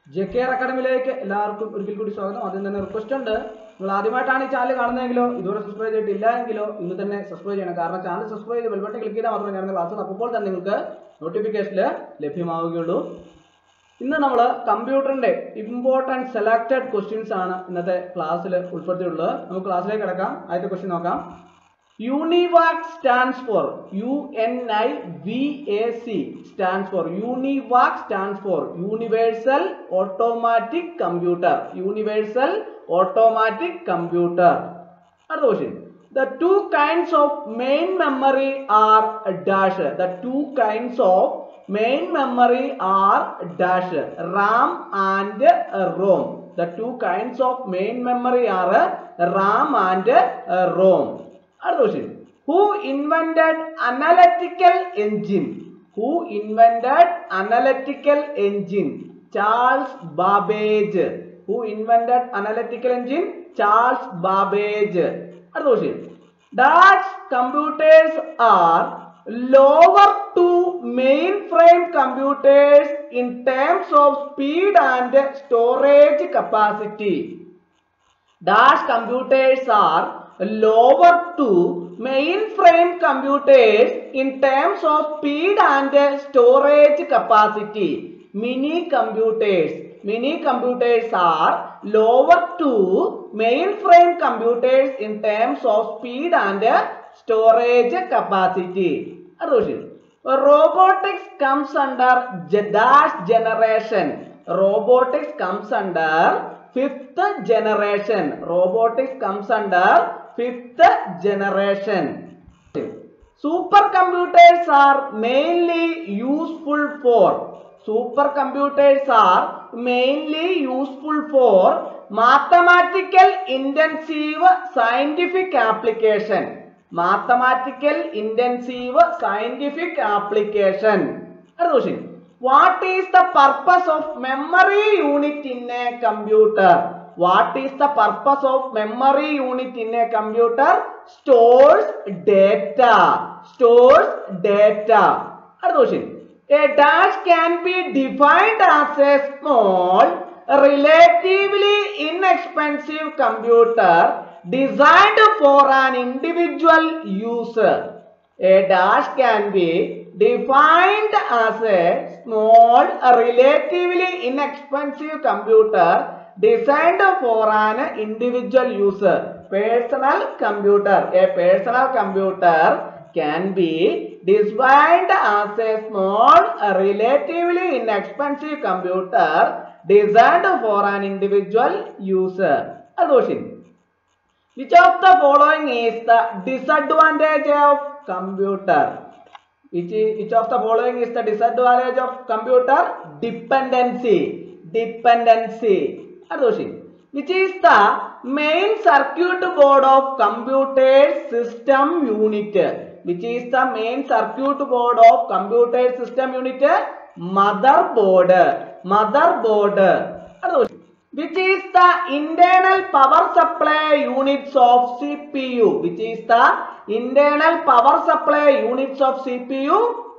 J K R അക്കാഡമിയിലേക്ക് എല്ലാവർക്കും ഒരിക്കൽ കൂടി സ്വാഗതം ആദ്യം തന്നെ റിക്വസ്റ്റ് ഉണ്ട് നിങ്ങൾ ആദ്യമായിട്ടാണ് ഈ ചാനൽ കാണുന്നതെങ്കിലോ ഇതുവരെ സബ്സ്ക്രൈബ് ചെയ്തിട്ടില്ല എങ്കിലോ ഇന്ന് തന്നെ സബ്സ്ക്രൈബ് ചെയ്യണം കാരണം ചാനൽ സബ്സ്ക്രൈബ് ചെയ്ത് ബെൽബട്ടൺ ക്ലിക്ക് ചെയ്താൽ മാത്രമേ ഞാൻ ക്ലാസ് അപ്പോൾ തന്നെ നിങ്ങൾക്ക് നോട്ടിഫിക്കേഷനിൽ ലഭ്യമാവുകയുള്ളൂ ഇന്ന് നമ്മൾ കമ്പ്യൂട്ടറിന്റെ ഇമ്പോർട്ടൻറ്റ് സെലക്റ്റഡ് ക്വസ്റ്റ്യൻസ് ആണ് ഇന്നത്തെ ക്ലാസ്സിൽ ഉൾപ്പെടുത്തിയിട്ടുള്ളത് നമുക്ക് ക്ലാസ്സിലേക്ക് കിടക്കാം ആദ്യത്തെ ക്വസ്റ്റ്യൻ നോക്കാം UNIVAC stands for U N I V A C stands for UNIVAC stands for universal automatic computer universal automatic computer അടുത്ത question The two kinds of main memory are dash. The two kinds of main memory are dash. RAM and uh, ROM. The two kinds of main memory are uh, RAM and uh, ROM. അടുത്ത question. Who invented analytical engine? Who invented analytical engine? Charles Babbage. Who invented analytical engine? Charles Babbage. അടുത്ത question. Dash computers are lower to mainframe computers in terms of speed and storage capacity. Dash computers are lower to mainframe computers in terms of speed and storage capacity. Mini computers. Mini computers are lower to mainframe computers in terms of speed and storage capacity. അടുത്ത question. Robotics comes under ge- dash generation. Robotics comes under fifth generation. Robotics comes under fifth generation. Supercomputers are mainly useful for supercomputers are mainly useful for mathematical intensive scientific application. Mathematical intensive scientific application. Other question. What is the purpose of memory unit in a computer? What is the purpose of memory unit in a computer? Stores data. Stores data. Other question. A dash can be defined as a small, relatively inexpensive computer designed for an individual user. A dash can be defined as a small, relatively inexpensive computer designed for an individual user. Personal computer. A personal computer can be defined as a small, relatively inexpensive computer designed for an individual user. Other question. Which of the following is the disadvantage of computer? Which, is, which of the following is the disadvantage of computer? Dependency. Dependency. Other question. Which is the main circuit board of computer system unit? Which is the main circuit board of computer system unit? Motherboard. Motherboard. Other question. Which is the internal power supply units of CPU? Which is the internal power supply units of CPU?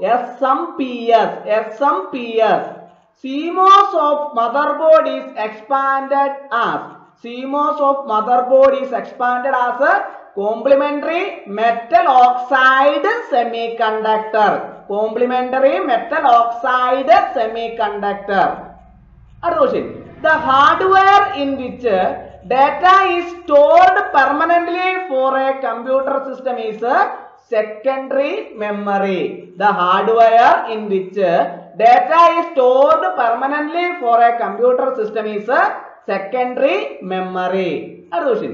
SMPS. SMPS. CMOS of motherboard is expanded as CMOS of motherboard is expanded as a complementary metal oxide semiconductor. Complementary metal oxide semiconductor. Other question. The hardware in which data is stored permanently for a computer system is a secondary memory. The hardware in which data is stored permanently for a computer system is a secondary memory. Other question.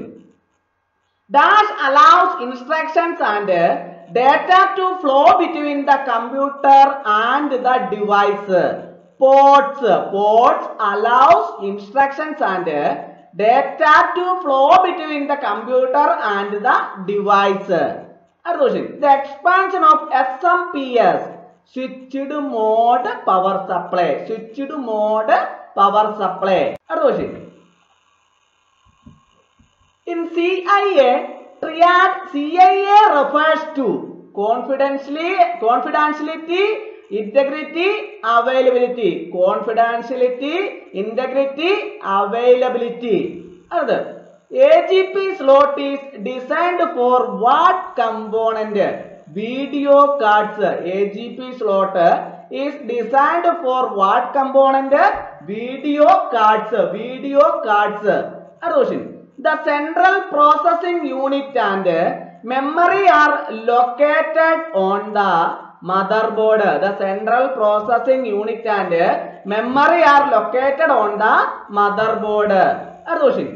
Dash allows instructions and data to flow between the computer and the device. Ports. Ports allows instructions and data to flow between the computer and the device. Other question. The expansion of SMPS. Switched mode power supply. Switched mode power supply. Other question. In CIA, triad CIA refers to confidentially, confidentiality integrity availability confidentiality integrity availability അത് A G P slot is designed for what component video cards A G P slot is designed for what component video cards video cards അടുത്ത question the central processing unit and memory are located on the motherboard the central processing unit and memory are located on the motherboard അടുത്ത question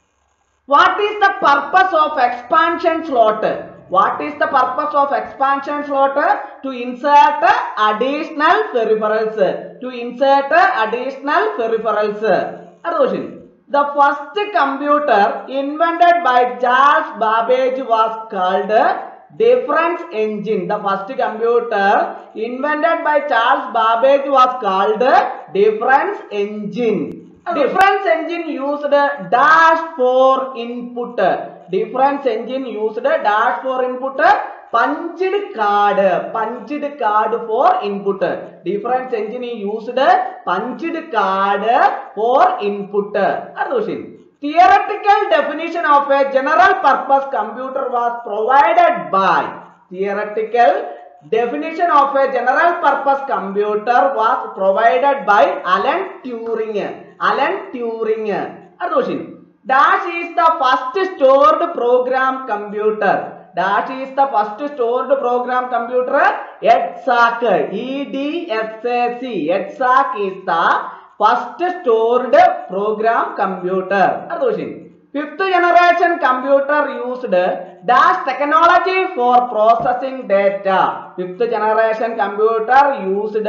what is the purpose of expansion slot what is the purpose of expansion slot to insert additional peripherals to insert additional peripherals അടുത്ത question the first computer invented by Charles Babbage was called difference engine the first computer invented by Charles Babbage was called difference engine difference engine used dash for input difference engine used dash for input punched card punched card for input difference engine used punched card for input അടുത്ത question theoretical definition of a general purpose computer was provided by theoretical definition of a general purpose computer was provided by Alan Turing Alan Turing അടുത്ത question dash is the first stored program computer dash is the first stored program computer EDSAC E D S A C EDSAC is the first stored program computer അടുത്ത question fifth generation computer used dash technology for processing data fifth generation computer used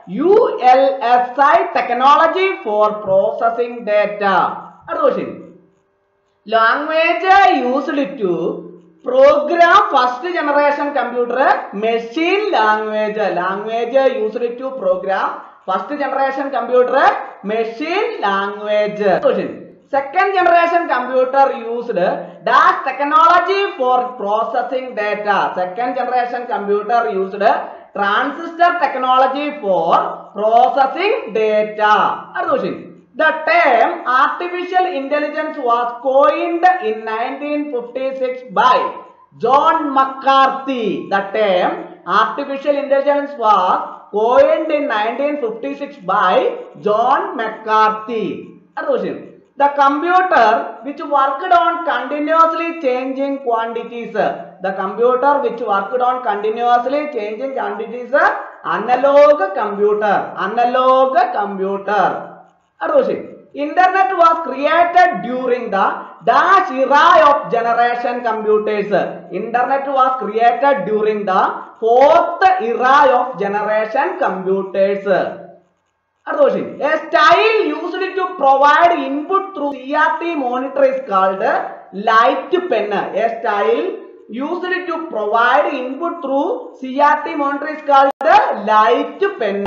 ULSI technology for processing data അടുത്ത question language used to program first generation computer machine language language used to program first generation computer machine language question second generation computer used dash technology for processing data second generation computer used transistor technology for processing data അടുത്ത question the term artificial intelligence was coined in 1956 by John McCarthy. The term artificial intelligence was coined in 1956 by John McCarthy. Other question. The computer which worked on continuously changing quantities. The computer which worked on continuously changing quantities. Analog computer. Analog computer. Other question. Internet was created during the dash era of generation computers. Internet was created during the fourth era of generation computers. അടുത്ത question. A style used to provide input through CRT monitor is called light pen. A style used to provide input through CRT monitor is called light pen.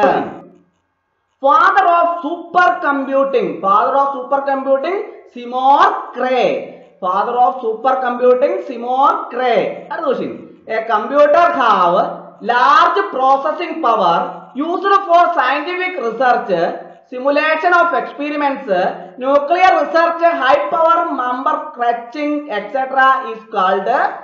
Father of supercomputing. Father of supercomputing, Seymour Cray. Father of supercomputing, Seymour Cray. Other question. A computer have large processing power used for scientific research, simulation of experiments, nuclear research, high power number crunching, etc. is called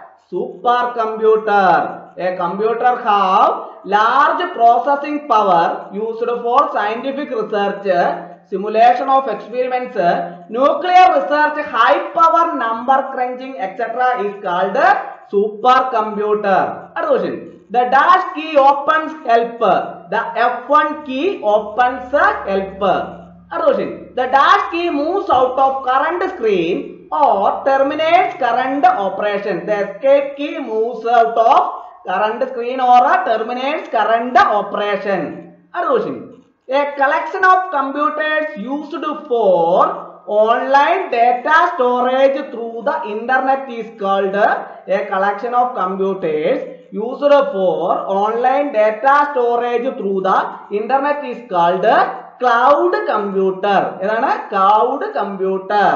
supercomputer. A computer have large processing power used for scientific research, simulation of experiments, nuclear research, high power number crunching, etc. is called supercomputer. Other question. The dash key opens help. The F1 key opens help. Other question. The dash key moves out of current screen or terminates current operation. The escape key moves out of current screen or terminates current operation. Other question. A collection of computers used for online data storage through the internet is called a collection of computers used for online data storage through the internet is called cloud computer. ഏതാണ് cloud computer.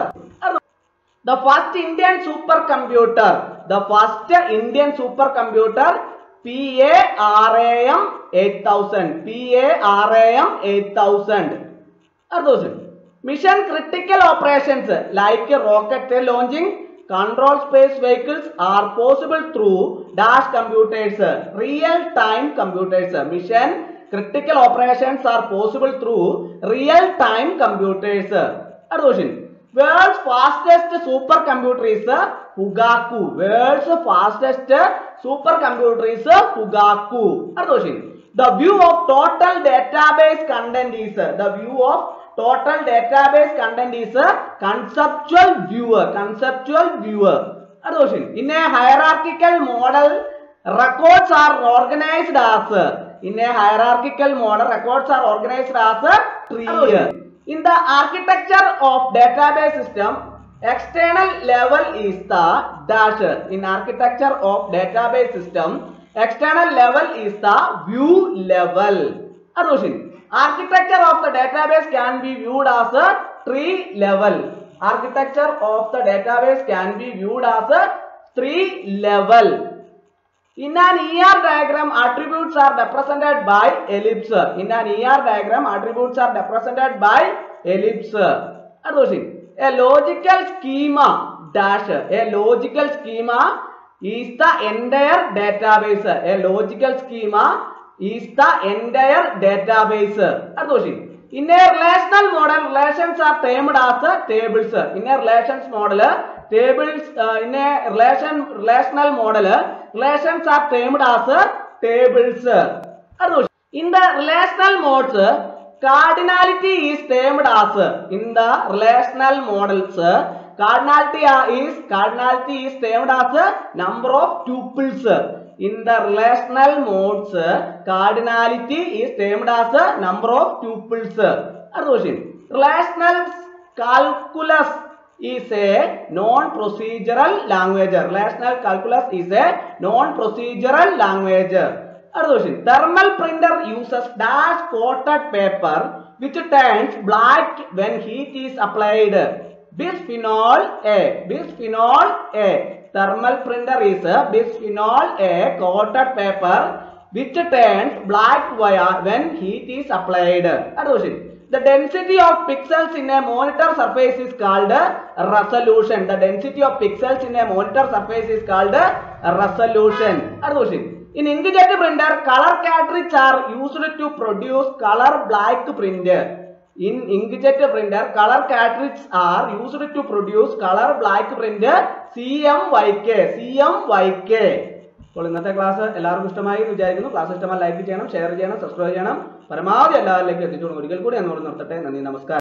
The first Indian supercomputer, the first Indian supercomputer P A R A M eight thousand P A R A M eight thousand അടുത്ത question mission critical operations like rocket launching control space vehicles are possible through dash computers real time computers mission critical operations are possible through real time computers അടുത്ത question world's fastest super computer is Fugaku world's fastest super computer is Fugaku അടുത്ത question the view of total database content is the view of total database content is a conceptual viewer conceptual viewer അടുത്ത question in a hierarchical model records are organized as in a hierarchical model records are organized as a tree in the architecture of database system external level is the dash in architecture of database system external level is the view level അടുത്ത question architecture of the database can be viewed as a tree level architecture of the database can be viewed as a tree level in an ER diagram attributes are represented by ellipse in an ER diagram attributes are represented by ellipse അടുത്ത question a logical schema dash a logical schema is the entire database a logical schema is the entire database അടുത്ത question in a relational model relations are termed as tables in a relations model tables uh, in a relation relational model relations are termed as tables അടുത്ത question in the relational modes cardinality is termed as in the relational models cardinality is cardinality is termed as number of tuples in the relational modes cardinality is termed as a number of tuples അടുത്ത question relational calculus is a non procedural language relational calculus is a non procedural language അടുത്ത question thermal printer uses dash coated paper which turns black when heat is applied bisphenol a bisphenol a thermal printer is a bisphenol A coated paper which turns black wire when heat is applied. അടുത്ത question. The density of pixels in a monitor surface is called resolution. The density of pixels in a monitor surface is called resolution. അടുത്ത question. In inkjet printer, color cartridges are used to produce color black print. In inkjet printer, color cartridges are used to produce color black print CMYK. CMYK. അപ്പോൾ ഇന്നത്തെ class എല്ലാവർക്കും ഇഷ്ടമായി എന്ന് വിചാരിക്കുന്നു class ഇഷ്ടമായി like ചെയ്യണം share ചെയ്യണം subscribe ചെയ്യണം പരമാവധി എല്ലാവരിലേക്കും എത്തിച്ചു കൊടുക്കും ഒരിക്കൽ കൂടി എന്നോട് നിർത്തട്ടെ നന്ദി നമസ്കാരം